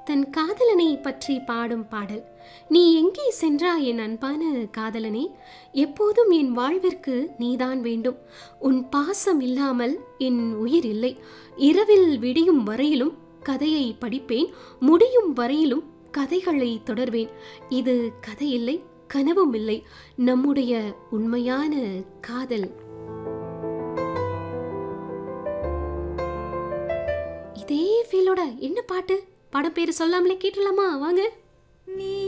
தன் காதலனை பற்றி பாடும் பாடல் நீ எங்கே சென்றாய் என் அன்பான காதலனே எப்போதும் என் வாழ்விற்கு நீதான் வேண்டும் உன் பாசம் இல்லாமல் என் உயிர் இல்லை இரவில் விடியும் வரையிலும் கதையை படிப்பேன் முடியும் வரையிலும் கதைகளை தொடர்வேன் இது கதை இல்லை கனவும் இல்லை நம்முடைய உண்மையான காதல் இதே ஃபீலோட என்ன பாட்டு படம் பேர் சொல்லாமலே கேட்டுடலாமா வாங்க